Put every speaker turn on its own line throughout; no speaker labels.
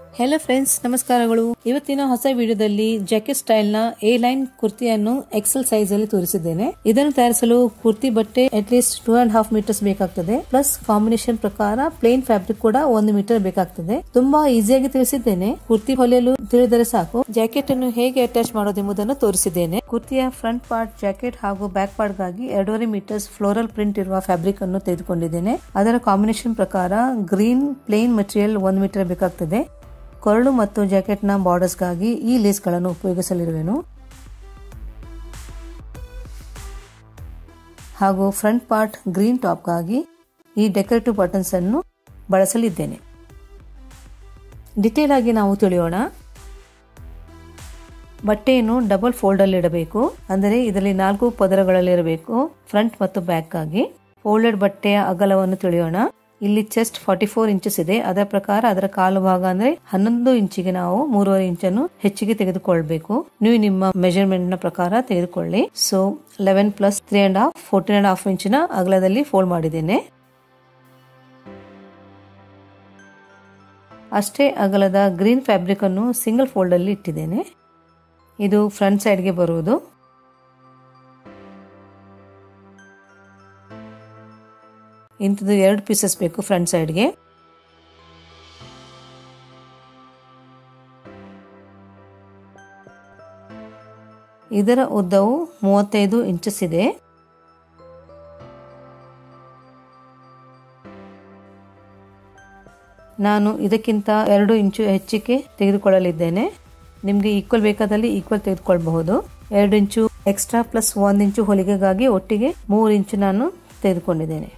hello friends ನಮಸ್ಕಾರಗಳು ಇವತ್ತಿನ ಹೊಸ ವಿಡಿಯೋದಲ್ಲಿ ಜಾಕೆಟ್ ಸ್ಟೈಲ್ ನ ಎ ಲೈನ್ ಕುರ್ತಿಯನ್ನು ಎಕ್ಸೆಲ್ ಸೈಜ್ ಅಲ್ಲಿ ತೋರಿಸಿದ್ದೇನೆ ಇದನ್ನು ತಯಾರಿಸಲು ಕುರ್ತಿ ಬಟ್ಟೆ at least two and half meters ಬೇಕಾಗ್ತದೆ ಪ್ಲಸ್ ಕಾಂಬಿನೇಷನ್ ಪ್ರಕಾರ ಪ್ಲೇನ್ ಫ್ಯಾಬ್ರಿಕ್ ಕೂಡ ಒಂದು ಮೀಟರ್ ಬೇಕಾಗ್ತದೆ ತುಂಬಾ ಈಸಿಯಾಗಿ ತಿಳಿಸಿದ್ದೇನೆ ಕುರ್ತಿ ಹೊಲಿಯಲು ತಿಳಿದರೆ ಸಾಕು ಜಾಕೆಟ್ ಅನ್ನು ಹೇಗೆ ಅಟ್ಯಾಚ್ ಮಾಡೋದೆಂಬುದನ್ನು ತೋರಿಸಿದ್ದೇನೆ ಕುರ್ತಿಯ ಫ್ರಂಟ್ ಪಾರ್ಟ್ ಜಾಕೆಟ್ ಹಾಗೂ ಬ್ಯಾಕ್ ಪಾರ್ಟ್ ಗಾಗಿ ಎರಡೂವರೆ ಮೀಟರ್ಸ್ ಫ್ಲೋರಲ್ ಪ್ರಿಂಟ್ ಇರುವ ಫ್ಯಾಬ್ರಿಕ್ ಅನ್ನು ತೆಗೆದುಕೊಂಡಿದ್ದೇನೆ ಅದರ ಕಾಂಬಿನೇಷನ್ ಪ್ರಕಾರ ಗ್ರೀನ್ ಪ್ಲೇನ್ ಮಟೀರಿಯಲ್ ಒಂದು ಮೀಟರ್ ಬೇಕಾಗ್ತದೆ ಕೊರಳು ಮತ್ತು ಜಾಕೆಟ್ನ ಬಾರ್ಡರ್ಸ್ಗಾಗಿ ಈ ಲೇಸ್ಗಳನ್ನು ಉಪಯೋಗಿಸಲಿರುವೆನು ಹಾಗೂ ಫ್ರಂಟ್ ಪಾರ್ಟ್ ಗ್ರೀನ್ ಟಾಪ್ಗಾಗಿ ಈ ಡೆಕೋರೇಟಿವ್ ಬಟನ್ಸ್ ಅನ್ನು ಬಳಸಲಿದ್ದೇನೆ ಡಿಟೇಲ್ ಆಗಿ ನಾವು ತಿಳಿಯೋಣ ಬಟ್ಟೆಯನ್ನು ಡಬಲ್ ಫೋಲ್ಡ್ ಅಲ್ಲಿ ಇಡಬೇಕು ಅಂದರೆ ಇದರಲ್ಲಿ ನಾಲ್ಕು ಪದರಗಳಲ್ಲಿರಬೇಕು ಫ್ರಂಟ್ ಮತ್ತು ಬ್ಯಾಕ್ ಆಗಿ ಫೋಲ್ಡೆಡ್ ಬಟ್ಟೆಯ ಅಗಲವನ್ನು ತಿಳಿಯೋಣ ಇಲ್ಲಿ ಚೆಸ್ಟ್ ಫಾರ್ಟಿ ಫೋರ್ ಇಂಚಸ್ ಇದೆ ಅದರ ಪ್ರಕಾರ ಅದರ ಕಾಲು ಭಾಗ ಅಂದ್ರೆ ಹನ್ನೊಂದು ಇಂಚಿಗೆ ನಾವು ಮೂರುವರೆ ಇಂಚನ್ನು ಹೆಚ್ಚಿಗೆ ತೆಗೆದುಕೊಳ್ಬೇಕು ನೀವು ನಿಮ್ಮ ಮೆಜರ್ಮೆಂಟ್ ನ ಪ್ರಕಾರ ತೆಗೆದುಕೊಳ್ಳಿ so eleven plus three and half fourteen and half ಇಂಚಿನ ಅಗಲದಲ್ಲಿ ಫೋಲ್ಡ್ ಮಾಡಿದ್ದೇನೆ ಅಷ್ಟೇ ಅಗಲದ ಗ್ರೀನ್ ಫ್ಯಾಬ್ರಿಕ್ ಅನ್ನು ಸಿಂಗಲ್ ಫೋಲ್ಡ್ ಅಲ್ಲಿ ಇಟ್ಟಿದ್ದೇನೆ ಇದು ಫ್ರಂಟ್ ಸೈಡ್ಗೆ ಬರುವುದು ಇಂಥದ್ದು ಎರಡು ಪೀಸಸ್ ಬೇಕು ಫ್ರಂಟ್ ಸೈಡ್ಗೆ ಇದರ ಉದ್ದವು ಮೂವತ್ತೈದು ಇಂಚಸ್ ಇದೆ ನಾನು ಇದಕ್ಕಿಂತ ಎರಡು ಇಂಚು ಹೆಚ್ಚಿಗೆ ತೆಗೆದುಕೊಳ್ಳಲಿದ್ದೇನೆ ನಿಮಗೆ ಈಕ್ವಲ್ ಬೇಕಾದಲ್ಲಿ ಈಕ್ವಲ್ ತೆಗೆದುಕೊಳ್ಬಹುದು ಎರಡು ಇಂಚು ಎಕ್ಸ್ಟ್ರಾ ಪ್ಲಸ್ ಒಂದು ಇಂಚು ಹೊಲಿಗೆಗಾಗಿ ಒಟ್ಟಿಗೆ ಮೂರು ಇಂಚು ನಾನು ತೆಗೆದುಕೊಂಡಿದ್ದೇನೆ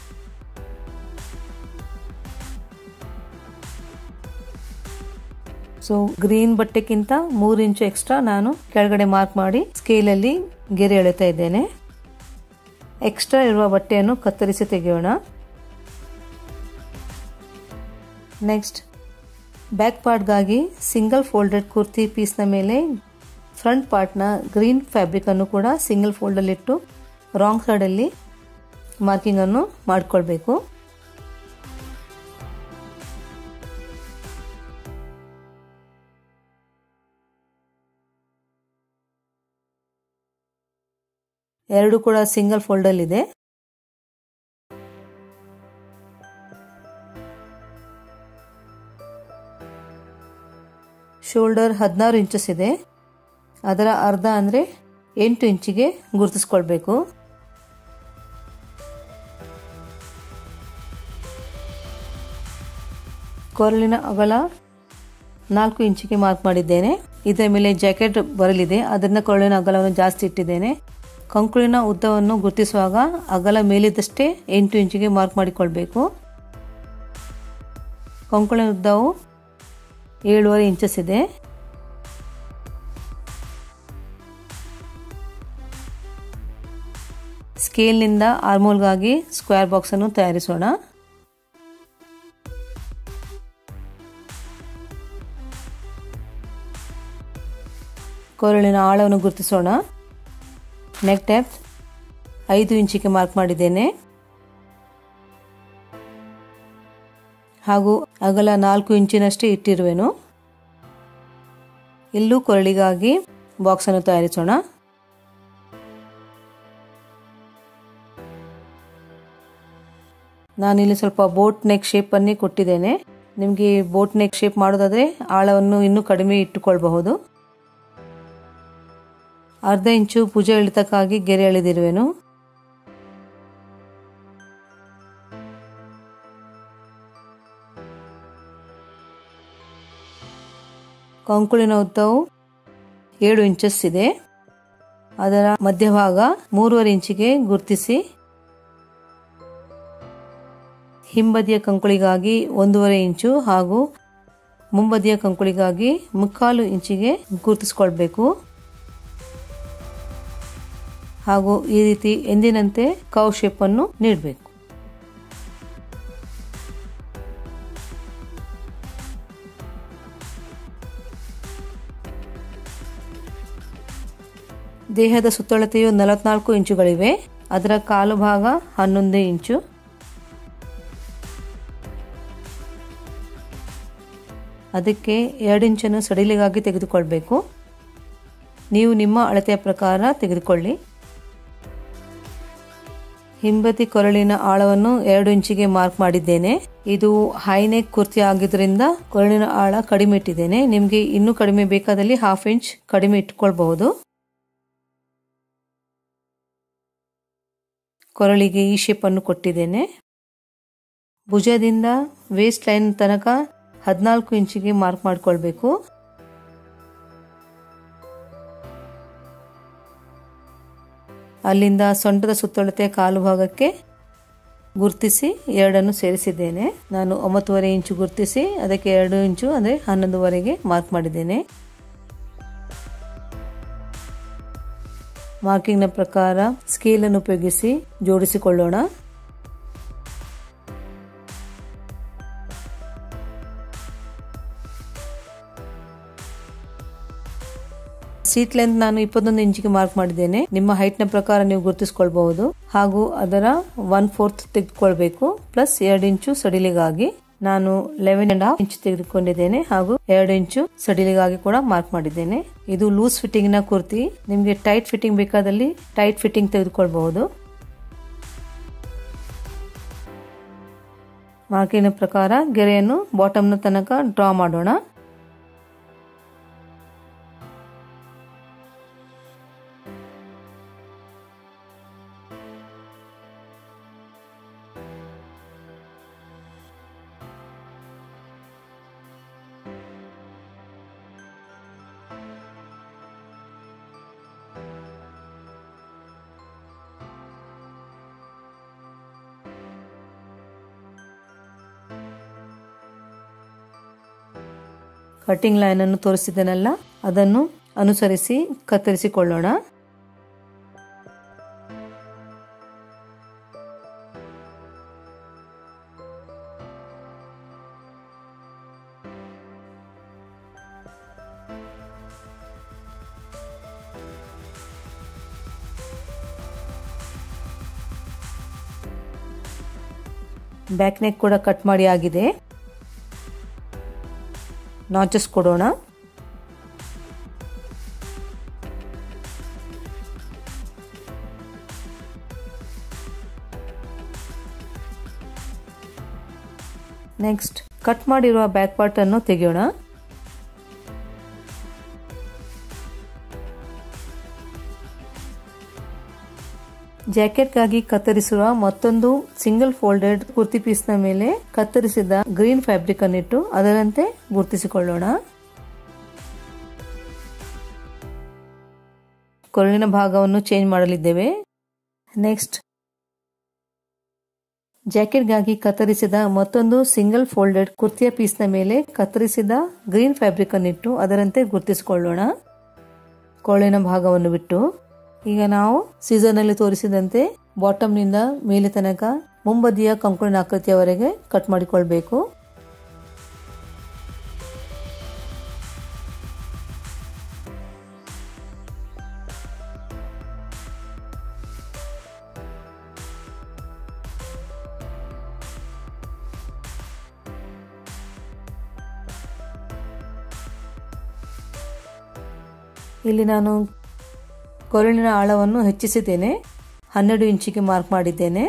ಸೊ ಗ್ರೀನ್ ಬಟ್ಟೆಗಿಂತ ಮೂರು ಇಂಚು ಎಕ್ಸ್ಟ್ರಾ ನಾನು ಕೆಳಗಡೆ ಮಾರ್ಕ್ ಮಾಡಿ ಸ್ಕೇಲಲ್ಲಿ ಗೆರೆ ಎಳೆತಾ ಇದ್ದೇನೆ ಎಕ್ಸ್ಟ್ರಾ ಇರುವ ಬಟ್ಟೆಯನ್ನು ಕತ್ತರಿಸಿ ತೆಗೆಯೋಣ ನೆಕ್ಸ್ಟ್ ಬ್ಯಾಕ್ ಪಾರ್ಟ್ಗಾಗಿ ಸಿಂಗಲ್ ಫೋಲ್ಡೆಡ್ ಕುರ್ತಿ ಪೀಸ್ನ ಮೇಲೆ ಫ್ರಂಟ್ ಪಾರ್ಟ್ನ ಗ್ರೀನ್ ಫ್ಯಾಬ್ರಿಕ್ ಅನ್ನು ಕೂಡ ಸಿಂಗಲ್ ಫೋಲ್ಡಲ್ಲಿಟ್ಟು ರಾಂಗ್ ಸೈಡಲ್ಲಿ ಮಾರ್ಕಿಂಗನ್ನು ಮಾಡಿಕೊಳ್ಬೇಕು ಎರಡು ಕೂಡ ಸಿಂಗಲ್ ಫೋಲ್ಡಲ್ ಇದೆ ಶೋಲ್ಡರ್ ಹದಿನಾರು ಇಂಚಸ್ ಇದೆ ಅದರ ಅರ್ಧ ಅಂದರೆ ಎಂಟು ಇಂಚಿಗೆ ಗುರುತಿಸ್ಕೊಳ್ಬೇಕು ಕೊರಳಿನ ಅಗಲ ನಾಲ್ಕು ಇಂಚಿಗೆ ಮಾರ್ಕ್ ಮಾಡಿದ್ದೇನೆ ಇದರ ಮೇಲೆ ಜಾಕೆಟ್ ಬರಲಿದೆ ಅದರಿಂದ ಕೊರಳಿನ ಅಗಲವನ್ನು ಜಾಸ್ತಿ ಇಟ್ಟಿದ್ದೇನೆ ಕಂಕುಳಿನ ಉದ್ದವನ್ನು ಗುರುತಿಸುವಾಗ ಅಗಲ ಮೇಲಿದ್ದಷ್ಟೇ ಎಂಟು ಇಂಚಿಗೆ ಮಾರ್ಕ್ ಮಾಡಿಕೊಳ್ಬೇಕು ಕಂಕುಳಿನ ಉದ್ದವು ಏಳುವರೆ ಇಂಚಸ್ ಇದೆ ಸ್ಕೇಲ್ನಿಂದ ಆರ್ಮೋಲ್ಗಾಗಿ ಸ್ಕ್ವೇರ್ ಬಾಕ್ಸ್ ಅನ್ನು ತಯಾರಿಸೋಣ ಕೊರಳಿನ ಆಳವನ್ನು ಗುರುತಿಸೋಣ ನೆಕ್ ಟ್ಯಾಪ್ ಐದು ಇಂಚಿಗೆ ಮಾರ್ಕ್ ಮಾಡಿದ್ದೇನೆ ಹಾಗೂ ಅಗಲ ನಾಲ್ಕು ಇಂಚಿನಷ್ಟೇ ಇಟ್ಟಿರುವೆನು ಇಲ್ಲೂ ಕೊರಳಿಗಾಗಿ ಬಾಕ್ಸ್ ಅನ್ನು ತಯಾರಿಸೋಣ ನಾನಿಲ್ಲಿ ಸ್ವಲ್ಪ ಬೋಟ್ ನೆಕ್ ಶೇಪ್ ಅನ್ನೇ ಕೊಟ್ಟಿದ್ದೇನೆ ನಿಮಗೆ ಬೋಟ್ ನೆಕ್ ಶೇಪ್ ಮಾಡೋದಾದ್ರೆ ಆಳವನ್ನು ಇನ್ನೂ ಕಡಿಮೆ ಇಟ್ಟುಕೊಳ್ಬಹುದು ಅರ್ಧ ಇಂಚು ಭುಜ ಇಳಿತಕ್ಕಾಗಿ ಗೆರೆ ಎಳೆದಿರುವೆನು ಕಂಕುಳಿನ ಉದ್ದವು ಏಳು ಇಂಚಸ್ ಇದೆ ಅದರ ಮಧ್ಯಭಾಗ ಮೂರುವರೆ ಇಂಚಿಗೆ ಗುರುತಿಸಿ ಹಿಂಬದಿಯ ಕಂಕುಳಿಗಾಗಿ ಒಂದೂವರೆ ಇಂಚು ಹಾಗೂ ಮುಂಬದಿಯ ಕಂಕುಳಿಗಾಗಿ ಮುಕ್ಕಾಲು ಇಂಚಿಗೆ ಗುರುತಿಸ್ಕೊಳ್ಬೇಕು ಹಾಗೂ ಈ ರೀತಿ ಎಂದಿನಂತೆ ಕವ್ ಶೇಪ್ ಅನ್ನು ನೀಡಬೇಕು ದೇಹದ ಸುತ್ತಳತೆಯು ನಲವತ್ನಾಲ್ಕು ಇಂಚುಗಳಿವೆ ಅದರ ಕಾಲು ಭಾಗ ಹನ್ನೊಂದು ಇಂಚು ಅದಕ್ಕೆ ಎರಡು ಇಂಚನ್ನು ಸಡಿಲಿಗಾಗಿ ತೆಗೆದುಕೊಳ್ಬೇಕು ನೀವು ನಿಮ್ಮ ಅಳತೆಯ ಪ್ರಕಾರ ತೆಗೆದುಕೊಳ್ಳಿ ಹಿಂಬದಿ ಕೊರಳಿನ ಆಳವನ್ನು ಎರಡು ಇಂಚಿಗೆ ಮಾರ್ಕ್ ಮಾಡಿದ್ದೇನೆ ಇದು ಹೈನೆಕ್ ಕುರ್ತಿ ಆಗಿದ್ರಿಂದ ಕೊರಳಿನ ಆಳ ಕಡಿಮೆ ಇಟ್ಟಿದ್ದೇನೆ ನಿಮಗೆ ಇನ್ನೂ ಕಡಿಮೆ ಬೇಕಾದಲ್ಲಿ ಹಾಫ್ ಇಂಚ್ ಕಡಿಮೆ ಇಟ್ಕೊಳ್ಬಹುದು ಕೊರಳಿಗೆ ಈ ಶೇಪ್ ಅನ್ನು ಕೊಟ್ಟಿದ್ದೇನೆ ಭುಜದಿಂದ ವೇಸ್ಟ್ ಲೈನ್ ತನಕ ಹದಿನಾಲ್ಕು ಇಂಚಿಗೆ ಮಾರ್ಕ್ ಮಾಡ್ಕೊಳ್ಬೇಕು ಅಲ್ಲಿಂದ ಸೊಂಟದ ಸುತ್ತಳತೆ ಕಾಲು ಭಾಗಕ್ಕೆ ಗುರ್ತಿಸಿ ಎರಡನ್ನು ಸೇರಿಸಿದ್ದೇನೆ ನಾನು ಒಂಬತ್ತುವರೆ ಇಂಚು ಗುರ್ತಿಸಿ ಅದಕ್ಕೆ ಎರಡು ಇಂಚು ಅಂದರೆ ಹನ್ನೊಂದುವರೆಗೆ ಮಾರ್ಕ್ ಮಾಡಿದ್ದೇನೆ ಮಾರ್ಕಿಂಗ್ನ ಪ್ರಕಾರ ಸ್ಕೇಲನ್ನು ಉಪಯೋಗಿಸಿ ಜೋಡಿಸಿಕೊಳ್ಳೋಣ ಸೀಟ್ ಲೆಂತ್ ನಾನು ಇಪ್ಪತ್ತೊಂದು ಇಂಚಿಗೆ ಮಾರ್ಕ್ ಮಾಡಿದ್ದೇನೆ ನಿಮ್ಮ ಹೈಟ್ ನ ಪ್ರಕಾರ ನೀವು ಗುರುತಿಸಿಕೊಳ್ಬಹುದು ಹಾಗೂ ಅದರ ಒನ್ ಫೋರ್ತ್ ತೆಗೆದುಕೊಳ್ಬೇಕು ಪ್ಲಸ್ ಎರಡು ಇಂಚು ಸಡಿಲಿಗಾಗಿ ನಾನು ಲೆವೆನ್ ಅಂಡ್ ಹಾಫ್ ಇಂಚ್ ತೆಗೆದುಕೊಂಡಿದ್ದೇನೆ ಹಾಗೂ ಎರಡು ಇಂಚು ಸಡಿಲಿಗಾಗಿ ಕೂಡ ಮಾರ್ಕ್ ಮಾಡಿದ್ದೇನೆ ಇದು ಲೂಸ್ ಫಿಟ್ಟಿಂಗ್ ನ ಕುರ್ತಿ ನಿಮಗೆ ಟೈಟ್ ಫಿಟ್ಟಿಂಗ್ ಬೇಕಾದಲ್ಲಿ ಟೈಟ್ ಫಿಟ್ಟಿಂಗ್ ತೆಗೆದುಕೊಳ್ಬಹುದು ಮಾರ್ಕಿನ ಪ್ರಕಾರ ಗೆರೆಯನ್ನು ಬಾಟಮ್ನ ತನಕ ಡ್ರಾ ಮಾಡೋಣ ಕಟಿಂಗ್ ಲೈನ್ ಅನ್ನು ತೋರಿಸಿದನಲ್ಲ ಅದನ್ನು ಅನುಸರಿಸಿ ಕತ್ತರಿಸಿಕೊಳ್ಳೋಣ ಬ್ಯಾಕ್ ನೆಕ್ ಕೂಡ ಕಟ್ ಮಾಡಿ ಆಗಿದೆ ನಾಚಸ್ ಕೊಡೋಣ ನೆಕ್ಸ್ಟ್ ಕಟ್ ಮಾಡಿರುವ ಬ್ಯಾಕ್ ಪಾರ್ಟ್ ಅನ್ನು ತೆಗೆಯೋಣ ಜಾಕೆಟ್ಗಾಗಿ ಕತ್ತರಿಸುವ ಮತ್ತೊಂದು ಸಿಂಗಲ್ ಫೋಲ್ಡೆಡ್ ಕುರ್ತಿ ಪೀಸ್ನ ಮೇಲೆ ಕತ್ತರಿಸಿದ ಗ್ರೀನ್ ಫ್ಯಾಬ್ರಿಕ್ ಅನ್ನಿಟ್ಟು ಅದರಂತೆ ಗುರುತಿಸಿಕೊಳ್ಳೋಣ ಕೊರಳಿನ ಭಾಗವನ್ನು ಚೇಂಜ್ ಮಾಡಲಿದ್ದೇವೆ ನೆಕ್ಸ್ಟ್ ಜಾಕೆಟ್ಗಾಗಿ ಕತ್ತರಿಸಿದ ಮತ್ತೊಂದು ಸಿಂಗಲ್ ಫೋಲ್ಡೆಡ್ ಕುರ್ತಿಯ ಪೀಸ್ನ ಮೇಲೆ ಕತ್ತರಿಸಿದ ಗ್ರೀನ್ ಫ್ಯಾಬ್ರಿಕ್ ಅನ್ನಿಟ್ಟು ಅದರಂತೆ ಗುರುತಿಸಿಕೊಳ್ಳೋಣ ಕೊರಳಿನ ಭಾಗವನ್ನು ಬಿಟ್ಟು ಈಗ ನಾವು ಸೀಸನ್ ಅಲ್ಲಿ ತೋರಿಸಿದಂತೆ ಬಾಟಮ್ ನಿಂದ ಮೇಲೆ ತನಕ ಮುಂಬದಿಯ ಕಂಕುಳಿನ ಆಕೃತಿಯವರೆಗೆ ಕಟ್ ಮಾಡಿಕೊಳ್ಬೇಕು ಇಲ್ಲಿ ನಾನು ಕೊರಳಿನ ಆಳವನ್ನು ಹೆಚ್ಚಿಸಿದ್ದೇನೆ ಹನ್ನೆರಡು ಇಂಚಿಗೆ ಮಾರ್ಕ್ ಮಾಡಿದ್ದೇನೆ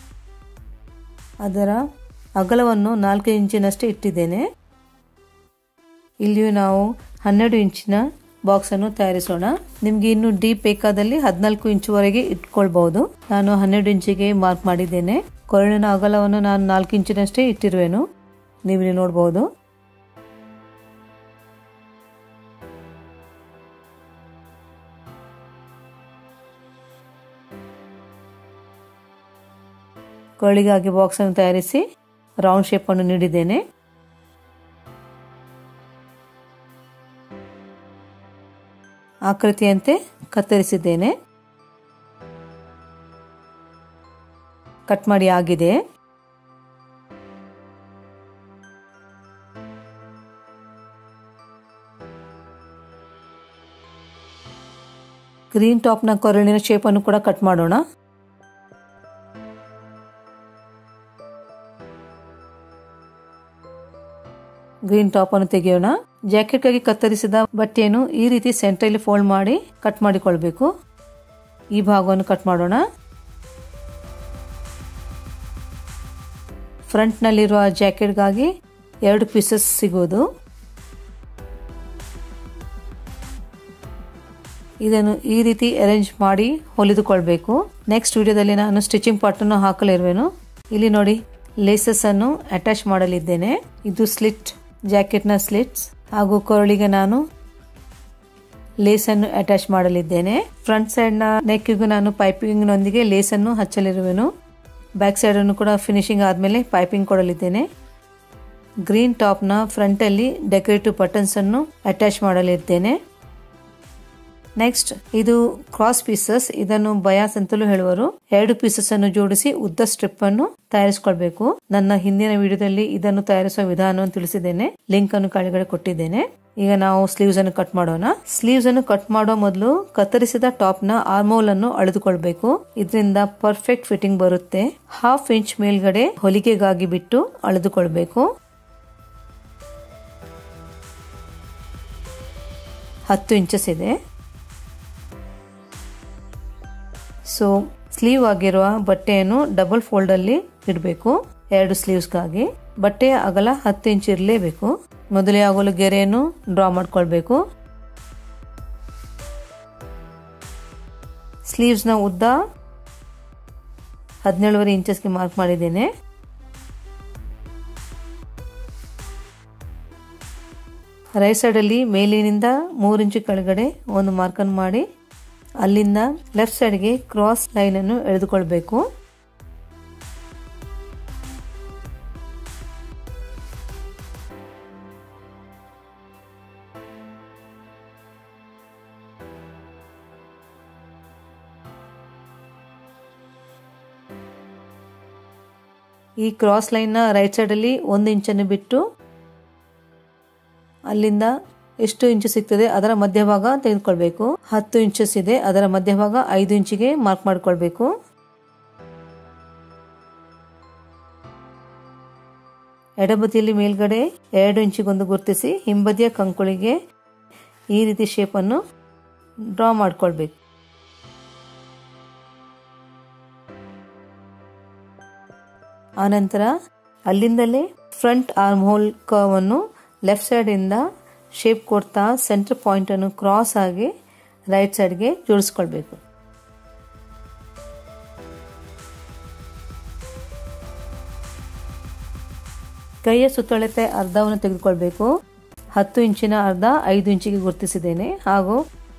ಅದರ ಅಗಲವನ್ನು ನಾಲ್ಕು ಇಂಚಿನಷ್ಟೇ ಇಟ್ಟಿದ್ದೇನೆ ಇಲ್ಲಿಯೂ ನಾವು ಹನ್ನೆರಡು ಇಂಚಿನ ಬಾಕ್ಸ್ ಅನ್ನು ತಯಾರಿಸೋಣ ನಿಮ್ಗೆ ಇನ್ನು ಡೀಪ್ ಬೇಕಾದಲ್ಲಿ ಹದಿನಾಲ್ಕು ಇಂಚುವರೆಗೆ ಇಟ್ಕೊಳ್ಬಹುದು ನಾನು ಹನ್ನೆರಡು ಇಂಚಿಗೆ ಮಾರ್ಕ್ ಮಾಡಿದ್ದೇನೆ ಕೊರಳಿನ ಅಗಲವನ್ನು ನಾನು ನಾಲ್ಕು ಇಂಚಿನಷ್ಟೇ ಇಟ್ಟಿರುವೆನು ನೀವು ನೋಡಬಹುದು ಕೊರಳಿಗಾಗಿ ಬಾಕ್ಸ್ ಅನ್ನು ತಯಾರಿಸಿ ರೌಂಡ್ ಶೇಪ್ ಅನ್ನು ನೀಡಿದ್ದೇನೆ ಆಕೃತಿಯಂತೆ ಕತ್ತರಿಸಿದ್ದೇನೆ ಕಟ್ ಮಾಡಿ ಆಗಿದೆ ಗ್ರೀನ್ ಟಾಪ್ನ ಕೊರಳಿನ ಶೇಪ್ ಅನ್ನು ಕೂಡ ಕಟ್ ಮಾಡೋಣ ಗ್ರೀನ್ ಟಾಪ್ ಅನ್ನು ತೆಗೆಯೋಣ ಜಾಕೆಟ್ ಗಾಗಿ ಕತ್ತರಿಸಿದ ಬಟ್ಟೆಯನ್ನು ಈ ರೀತಿ ಸೆಂಟ್ರಲ್ಲಿ ಫೋಲ್ಡ್ ಮಾಡಿ ಕಟ್ ಮಾಡಿಕೊಳ್ಬೇಕು ಈ ಭಾಗವನ್ನು ಕಟ್ ಮಾಡೋಣ ಫ್ರಂಟ್ ನಲ್ಲಿರುವ ಜಾಕೆಟ್ಗಾಗಿ ಎರಡು ಪೀಸಸ್ ಸಿಗೋದು ಇದನ್ನು ಈ ರೀತಿ ಅರೇಂಜ್ ಮಾಡಿ ಹೊಲಿದುಕೊಳ್ಬೇಕು ನೆಕ್ಸ್ಟ್ ವಿಡಿಯೋದಲ್ಲಿ ನಾನು ಸ್ಟಿಚಿಂಗ್ ಪಾರ್ಟ್ ಅನ್ನು ಹಾಕಲಿರುವೆನು ಇಲ್ಲಿ ನೋಡಿ ಲೇಸಸ್ ಅನ್ನು ಅಟ್ಯಾಚ್ ಮಾಡಲಿದ್ದೇನೆ ಇದು ಸ್ಲಿಟ್ ಜಾಕೆಟ್ ನ ಸ್ಲಿಟ್ಸ್ ಹಾಗೂ ಕೊರಳಿಗೆ ನಾನು ಲೇಸ್ ಅನ್ನು ಅಟ್ಯಾಚ್ ಮಾಡಲಿದ್ದೇನೆ ಫ್ರಂಟ್ ಸೈಡ್ ನ ನೆಕ್ಗೂ ನಾನು ಪೈಪಿಂಗ್ ನೊಂದಿಗೆ ಲೇಸ್ ಅನ್ನು ಹಚ್ಚಲಿರುವೆನು ಬ್ಯಾಕ್ ಸೈಡ್ ಅನ್ನು ಕೂಡ ಫಿನಿಶಿಂಗ್ ಆದ್ಮೇಲೆ ಪೈಪಿಂಗ್ ಕೊಡಲಿದ್ದೇನೆ ಗ್ರೀನ್ ಟಾಪ್ ನ ಫ್ರಂಟ್ ಅಲ್ಲಿ ಡೆಕೋರೇಟಿವ್ ಬಟನ್ಸ್ ಅನ್ನು ಅಟ್ಯಾಚ್ ಮಾಡಲಿದ್ದೇನೆ ನೆಕ್ಸ್ಟ್ ಇದು ಕ್ರಾಸ್ ಪೀಸಸ್ ಇದನ್ನು ಬಯಾಸ್ ಅಂತಲೂ ಹೇಳುವರು ಎರಡು ಪೀಸಸ್ ಅನ್ನು ಜೋಡಿಸಿ ಉದ್ದ ಸ್ಟ್ರಿಪ್ ಅನ್ನು ತಯಾರಿಸಿಕೊಳ್ಬೇಕು ನನ್ನ ಹಿಂದಿನ ವಿಡಿಯೋದಲ್ಲಿ ಇದನ್ನು ತಯಾರಿಸುವ ವಿಧಾನವನ್ನು ತಿಳಿಸಿದ್ದೇನೆ ಲಿಂಕ್ ಅನ್ನು ಕೆಳಗಡೆ ಕೊಟ್ಟಿದ್ದೇನೆ ಈಗ ನಾವು ಸ್ಲೀವ್ಸ್ ಅನ್ನು ಕಟ್ ಮಾಡೋಣ ಸ್ಲೀವ್ಸ್ ಅನ್ನು ಕಟ್ ಮಾಡೋ ಮೊದಲು ಕತ್ತರಿಸಿದ ಟಾಪ್ ನ ಆರ್ಮೋಲ್ ಅನ್ನು ಅಳೆದುಕೊಳ್ಬೇಕು ಇದರಿಂದ ಪರ್ಫೆಕ್ಟ್ ಫಿಟ್ಟಿಂಗ್ ಬರುತ್ತೆ ಹಾಫ್ ಇಂಚ್ ಮೇಲ್ಗಡೆ ಹೊಲಿಗೆಗಾಗಿ ಬಿಟ್ಟು ಅಳೆದುಕೊಳ್ಬೇಕು ಹತ್ತು ಇಂಚಸ್ ಇದೆ ಸೊ ಸ್ಲೀವ್ ಆಗಿರುವ ಬಟ್ಟೆಯನ್ನು ಡಬಲ್ ಫೋಲ್ಡ್ ಅಲ್ಲಿ ಇಡಬೇಕು ಎರಡು ಸ್ಲೀವ್ಸ್ಗಾಗಿ ಬಟ್ಟೆಯ ಅಗಲ ಹತ್ತು ಇಂಚ್ ಇರಲೇಬೇಕು ಮೊದಲೇ ಆಗಲು ಗೆರೆಯನ್ನು ಡ್ರಾ ಮಾಡ್ಕೊಳ್ಬೇಕು ಸ್ಲೀವ್ಸ್ನ ಉದ್ದ ಹದಿನೇಳುವರೆ ಇಂಚಸ್ಗೆ ಮಾರ್ಕ್ ಮಾಡಿದ್ದೇನೆ ರೈಟ್ ಸೈಡಲ್ಲಿ ಮೇಲಿನಿಂದ ಮೂರು ಇಂಚು ಕೆಳಗಡೆ ಒಂದು ಮಾರ್ಕನ್ನು ಮಾಡಿ ಅಲ್ಲಿಂದ ಲೆಫ್ಟ್ ಸೈಡ್ಗೆ ಕ್ರಾಸ್ ಲೈನ್ ಅನ್ನು ಎಳೆದುಕೊಳ್ಬೇಕು ಈ ಕ್ರಾಸ್ ಲೈನ್ ನ ರೈಟ್ ಸೈಡ್ ಅಲ್ಲಿ ಒಂದು ಇಂಚನ್ನು ಬಿಟ್ಟು ಅಲ್ಲಿಂದ ಎಷ್ಟು ಇಂಚು ಸಿಗ್ತದೆ ಅದರ ಮಧ್ಯಭಾಗ ತೆಗೆದುಕೊಳ್ಬೇಕು ಹತ್ತು ಇಂಚಸ್ ಇದೆ ಅದರ ಮಧ್ಯಭಾಗ ಐದು ಇಂಚಿಗೆ ಮಾರ್ಕ್ ಮಾಡಿಕೊಳ್ಬೇಕು ಎಡಬದಿಯಲ್ಲಿ ಮೇಲ್ಗಡೆ ಎರಡು ಇಂಚಿಗೊಂದು ಗುರುತಿಸಿ ಹಿಂಬದಿಯ ಕಂಕುಳಿಗೆ ಈ ರೀತಿ ಶೇಪ್ ಅನ್ನು ಡ್ರಾ ಮಾಡ್ಕೊಳ್ಬೇಕು ಆನಂತರ ಅಲ್ಲಿಂದಲೇ ಫ್ರಂಟ್ ಆರ್ಮ್ ಹೋಲ್ ಕರ್ವ್ ಅನ್ನು ಲೆಫ್ಟ್ ಸೈಡ್ ಇಂದ ಶೇಪ್ ಕೊಡ್ತಾ ಸೆಂಟರ್ ಪಾಯಿಂಟ್ ಅನ್ನು ಕ್ರಾಸ್ ಆಗಿ ರೈಟ್ ಸೈಡ್ಗೆ ಜೋಡಿಸ್ಕೊಳ್ಬೇಕು ಕೈಯ ಸುತ್ತಳತೆ ಅರ್ಧವನ್ನು ತೆಗೆದುಕೊಳ್ಬೇಕು ಹತ್ತು ಇಂಚಿನ ಅರ್ಧ ಐದು ಇಂಚಿಗೆ ಗುರುತಿಸಿದ್ದೇನೆ ಹಾಗೂ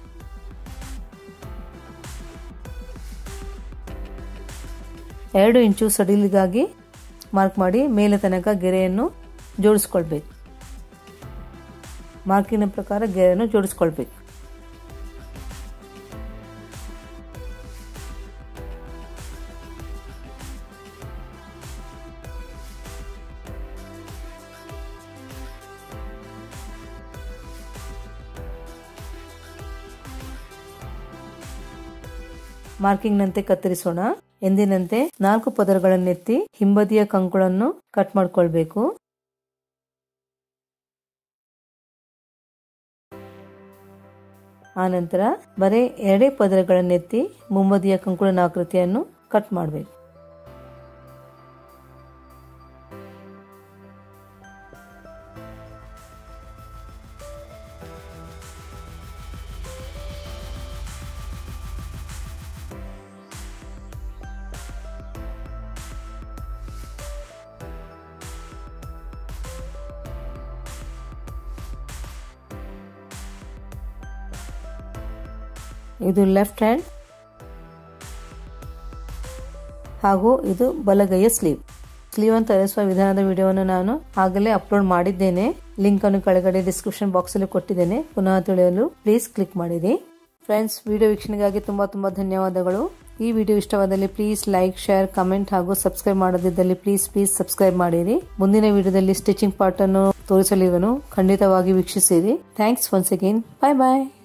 ಎರಡು ಇಂಚು ಸಡಿಲಿಗಾಗಿ ಮಾರ್ಕ್ ಮಾಡಿ ಮೇಲೆ ತನಕ ಗೆರೆಯನ್ನು ಜೋಡಿಸ್ಕೊಳ್ಬೇಕು ಮಾರ್ಕಿನ ಪ್ರಕಾರ ಗೆರೆಯನ್ನು ಜೋಡಿಸ್ಕೊಳ್ಬೇಕು ಮಾರ್ಕಿಂಗ್ನಂತೆ ಕತ್ತರಿಸೋಣ ಎಂದಿನಂತೆ ನಾಲ್ಕು ಪದರಗಳನ್ನೆತ್ತಿ ಹಿಂಬದಿಯ ಕಂಕುಳನ್ನು ಕಟ್ ಮಾಡ್ಕೊಳ್ಬೇಕು ಆನಂತರ ಬರೀ ಎರಡೇ ಪದರಗಳನ್ನೆತ್ತಿ ಮುಂಬದಿಯ ಕಂಕುಳನ ಆಕೃತಿಯನ್ನು ಕಟ್ ಮಾಡಬೇಕು ಇದು ಲೆಫ್ಟ್ ಹ್ಯಾಂಡ್ ಹಾಗೂ ಇದು ಬಲಗೈಯ ಸ್ಲೀವ್ ಸ್ಲೀವ್ ಅನ್ನು ತಯಾರಿಸುವ ವಿಧಾನದ ವಿಡಿಯೋವನ್ನು ನಾನು ಆಗಲೇ ಅಪ್ಲೋಡ್ ಮಾಡಿದ್ದೇನೆ ಲಿಂಕ್ ಅನ್ನು ಕೆಳಗಡೆ ಡಿಸ್ಕ್ರಿಪ್ಷನ್ ಬಾಕ್ಸ್ ಅಲ್ಲಿ ಕೊಟ್ಟಿದ್ದೇನೆ ಪುನಃ ತಿಳಿಯಲು ಪ್ಲೀಸ್ ಕ್ಲಿಕ್ ಮಾಡಿರಿ ಫ್ರೆಂಡ್ಸ್ ವಿಡಿಯೋ ವೀಕ್ಷಣೆಗಾಗಿ ತುಂಬಾ ತುಂಬಾ ಧನ್ಯವಾದಗಳು ಈ ವಿಡಿಯೋ ಇಷ್ಟವಾದಲ್ಲಿ ಪ್ಲೀಸ್ ಲೈಕ್ ಶೇರ್ ಕಮೆಂಟ್ ಹಾಗೂ ಸಬ್ಸ್ಕ್ರೈಬ್ ಮಾಡದಿದ್ದಲ್ಲಿ ಪ್ಲೀಸ್ ಪ್ಲೀಸ್ ಸಬ್ಸ್ಕ್ರೈಬ್ ಮಾಡಿರಿ ಮುಂದಿನ ವಿಡಿಯೋದಲ್ಲಿ ಸ್ಟಿಚಿಂಗ್ ಪಾರ್ಟ್ ಅನ್ನು ತೋರಿಸಲಿರುವನು ಖಂಡಿತವಾಗಿ ವೀಕ್ಷಿಸಿರಿ ಥ್ಯಾಂಕ್ಸ್ ಒನ್ಸ್ ಅಗೇನ್ ಬಾಯ್ ಬಾಯ್